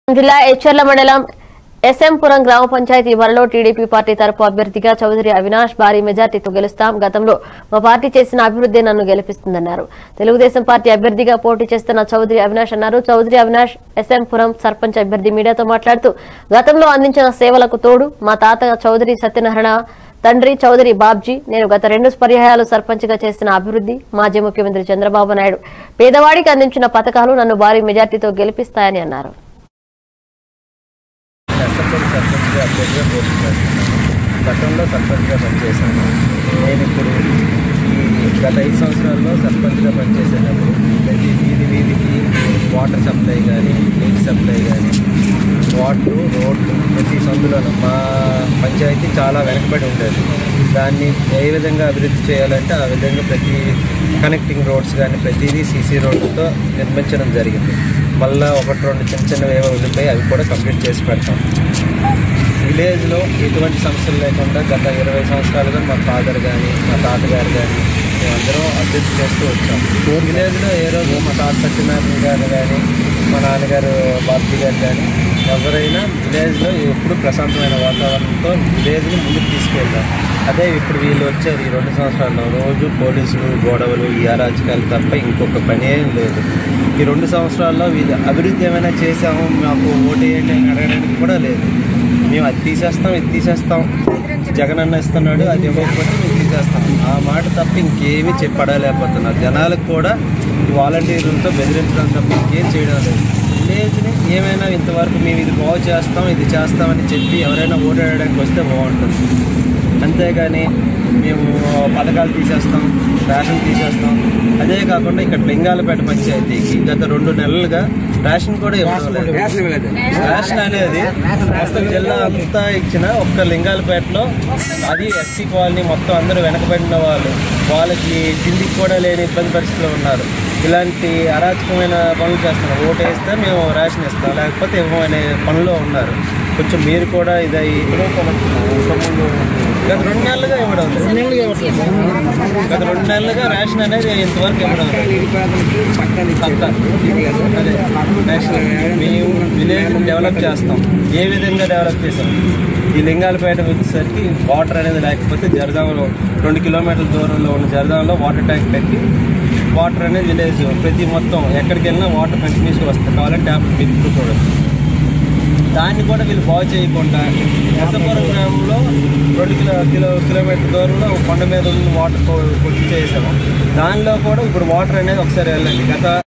జిల్లా ఎచ్చర్ల మండలం ఎస్ఎంపురం గ్రామ పంచాయతీ వరలో టీడీపీ పార్టీ తరపు అభ్యర్థిగా చౌదరి అవినాష్ భారీ మెజార్టీతో గెలుస్తాం గతంలో మా పార్టీ చేసిన అభివృద్ధి నన్ను గెలిపిస్తుందన్నారు తెలుగుదేశం పార్టీ అభ్యర్థిగా పోటీ చేస్తున్న చౌదరి అవినాష్ అన్నారు చౌదరి అవినాష్ ఎస్ఎంపురం సర్పంచ్ అభ్యర్థి మీడియాతో మాట్లాడుతూ గతంలో అందించిన సేవలకు తోడు మా తాత చౌదరి సత్యనారాయణ తండ్రి చౌదరి బాబ్జీ నేను గత రెండు పర్యాయాలు సర్పంచ్గా చేసిన అభివృద్ధి మాజీ ముఖ్యమంత్రి చంద్రబాబు నాయుడు పేదవాడికి అందించిన పథకాలు నన్ను భారీ మెజార్టీతో గెలిపిస్తాయని అన్నారు నర్సపల్లి సర్పంచ్గా అభ్యర్థిగా పోటీ చేస్తున్నాను గతంలో సర్పంచ్గా పనిచేశాను నేను ఇప్పుడు ఈ గత ఐదు సంవత్సరాల్లో సర్పంచ్గా పనిచేసేటప్పుడు ప్రతి వీధి వీధికి వాటర్ సప్లై కానీ నీటి సప్లై కానీ వాటర్ రోడ్లు ప్రతి సందులోనూ మా పంచాయతీ చాలా వెనకబడి ఉండేది దాన్ని ఏ విధంగా అభివృద్ధి చేయాలంటే ఆ విధంగా ప్రతి కనెక్టింగ్ రోడ్స్ కానీ ప్రతిదీ సీసీ రోడ్లతో నిర్మించడం జరిగింది మళ్ళీ ఒకటి రెండు చిన్న చిన్నవి ఏవో ఉండిపోయి అవి కూడా కంప్లీట్ చేసి పెడతాం విలేజ్లో ఎటువంటి సమస్యలు లేకుండా గత ఇరవై సంవత్సరాలుగా మా ఫాదర్ కానీ మా తాతగారు కానీ మేమందరం అభివృద్ధి చేస్తూ వచ్చాం విలేజ్లో ఏ రోజు మా తాత సత్యనారాయణ గారు కానీ మా నాన్నగారు బాబీ గారు కానీ ఎవరైనా విలేజ్లో ఎప్పుడు ప్రశాంతమైన వాతావరణంతో విలేజ్ని ముందుకు తీసుకెళ్తాం అదే ఇప్పుడు వీళ్ళు వచ్చారు ఈ రెండు సంవత్సరాల్లో రోజు పోలీసులు గొడవలు ఈ అరాచకాలు తప్ప ఇంకొక పని ఏం లేదు ఈ రెండు సంవత్సరాల్లో వీళ్ళు అభివృద్ధి ఏమైనా చేసాము మాకు ఓటు వేయండి అని అడగడానికి కూడా లేదు మేము అది తీసేస్తాం ఇది తీసేస్తాం జగన్ అన్న ఇస్తున్నాడు అది ఇవ్వకపోతే మేము తీసేస్తాం ఆ మాట తప్ప ఇంకేమీ చెప్పడలేకపోతున్నారు జనాలకు కూడా ఈ వాలంటీర్లతో బెదిరించడం తప్ప ఇంకేం చేయడం లేదు విలేజ్ని ఏమైనా ఇంతవరకు మేము ఇది బాగు చేస్తాం ఇది చేస్తామని చెప్పి ఎవరైనా ఓటాడడానికి వస్తే బాగుంటుంది అంతేగాని మేము పథకాలు తీసేస్తాం రేషన్ తీసేస్తాం అదే కాకుండా ఇక్కడ లింగాలపేట పంచాయతీకి గత రెండు నెలలుగా రేషన్ కూడా ఇవ్వడం లేదు రేషన్ అనేది మొత్తం జిల్లా అంతా ఇచ్చిన ఒక్క లింగాలపేటలో అది ఎస్సీ కాలనీ మొత్తం అందరూ వెనకబడిన వాళ్ళు వాళ్ళకి తిండికి కూడా లేని ఇబ్బంది పరిస్థితుల్లో ఉన్నారు ఇలాంటి అరాచకమైన పనులు చేస్తున్నారు ఓటు వేస్తే మేము రేషన్ ఇస్తాం లేకపోతే ఇవ్వమనే పనిలో ఉన్నారు కొంచెం మీరు కూడా ఇది గత రెండు నెలలుగా ఇవ్వడం లేదు. గత రెండు నెలలుగా రేషన్ అనేది ఇంతవరకు ఇవ్వడం లేదు. పక్కా. అదే రేషన్ మేము విలేజ్ డెవలప్ చేస్తాం ఏ విధంగా డెవలప్ చేస్తాం ఈ లింగాలపేట వచ్చేసరికి వాటర్ అనేది లేకపోతే జరదాంలో రెండు కిలోమీటర్ల దూరంలో ఉన్న జరదాంలో వాటర్ ట్యాంక్ పెట్టి వాటర్ అనేది విలేజ్ ప్రతి మొత్తం ఎక్కడికి వెళ్ళినా వాటర్ కంటిన్యూస్గా వస్తుంది కావాలంటే ట్యాప్ పెట్టుకు చూడొచ్చు దాన్ని కూడా వీళ్ళు బాగు చేయకుండా నర్సపురం గ్రామంలో రెండు కిలో కిలో కిలోమీటర్ దూరంలో ఒక కొండ మీద ఉన్న వాటర్ కొట్టి చేసాము దానిలో కూడా ఇప్పుడు వాటర్ అనేది ఒకసారి వెళ్ళండి గత